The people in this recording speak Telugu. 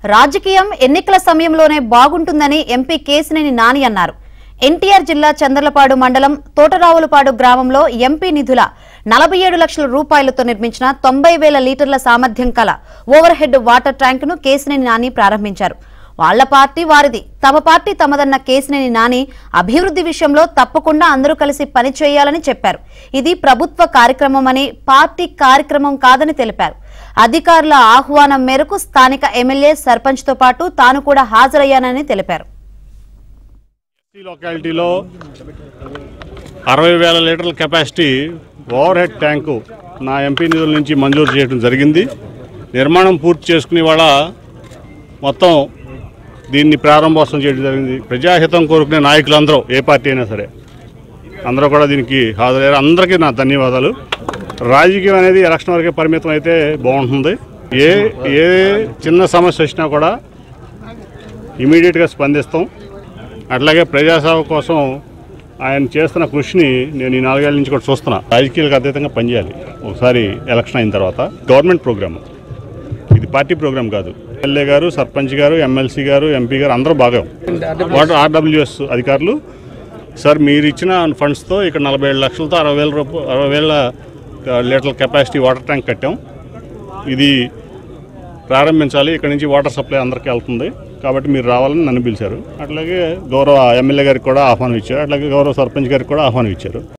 రాజకీయం ఎన్నికల సమయంలోనే బాగుంటుందని ఎంపీ కేసినేని నాని అన్నారు ఎన్టీఆర్ జిల్లా చంద్రలపాడు మండలం తోటరావులపాడు గ్రామంలో ఎంపీ నిధుల నలభై ఏడు లక్షల రూపాయలతో నిర్మించిన తొంభై వేల లీటర్ల సామర్థ్యం కల ఓవర్ హెడ్ వాటర్ ట్యాంకును కేసినేని నాని ప్రారంభించారు వాళ్ల పార్టీ వారిది తమ పార్టీ తమదన్న కేసినేని నాని అభివృద్ధి విషయంలో తప్పకుండా అందరూ కలిసి పనిచేయాలని చెప్పారు ఇది ప్రభుత్వ కార్యక్రమమని పార్టీ కార్యక్రమం కాదని తెలిపారు అధికారుల ఆహ్వానం మేరకు స్థానిక ఎమ్మెల్యే సర్పంచ్తో పాటు తాను కూడా హాజరయ్యానని తెలిపారు ఈ లొకాలిటీలో అరవై వేల లీటర్ల కెపాసిటీ ఓవర్ హెడ్ ట్యాంకు నా ఎంపీ నిధుల నుంచి మంజూరు చేయడం జరిగింది నిర్మాణం పూర్తి చేసుకునే వాళ్ళ మొత్తం దీన్ని ప్రారంభోత్సవం చేయడం జరిగింది ప్రజాహితం కోరుకునే నాయకులందరూ ఏ పార్టీ అయినా సరే అందరూ కూడా దీనికి హాజరయ్యారు అందరికీ నా ధన్యవాదాలు రాజకీయం అనేది ఎలక్షన్ వరకే పరిమితం అయితే బాగుంటుంది ఏ ఏ చిన్న సమస్య వచ్చినా కూడా ఇమీడియట్గా స్పందిస్తాం అట్లాగే ప్రజాసేవ కోసం ఆయన చేస్తున్న కృషిని నేను ఈ నాలుగేళ్ల నుంచి కూడా చూస్తున్నా రాజకీయాలకు అతీతంగా పనిచేయాలి ఒకసారి ఎలక్షన్ అయిన తర్వాత గవర్నమెంట్ ప్రోగ్రామ్ ఇది పార్టీ ప్రోగ్రామ్ కాదు ఎమ్మెల్యే గారు సర్పంచ్ గారు ఎమ్మెల్సీ గారు ఎంపీ గారు అందరూ భాగం వాటర్ ఆర్డబ్ల్యూఎస్ అధికారులు సార్ మీరు ఇచ్చిన ఫండ్స్తో ఇక్కడ నలభై ఏడు లక్షలతో అరవై వేల రూపాయలు అరవై వేల లీటర్ల కెపాసిటీ వాటర్ ట్యాంక్ కట్టాం ఇది ప్రారంభించాలి ఇక్కడ నుంచి వాటర్ సప్లై అందరికీ వెళ్తుంది కాబట్టి మీరు రావాలని నన్ను పిలిచారు అట్లాగే గౌరవ ఎమ్మెల్యే గారికి కూడా ఆహ్వానం ఇచ్చారు అట్లాగే గౌరవ సర్పంచ్ గారికి కూడా ఆహ్వానం ఇచ్చారు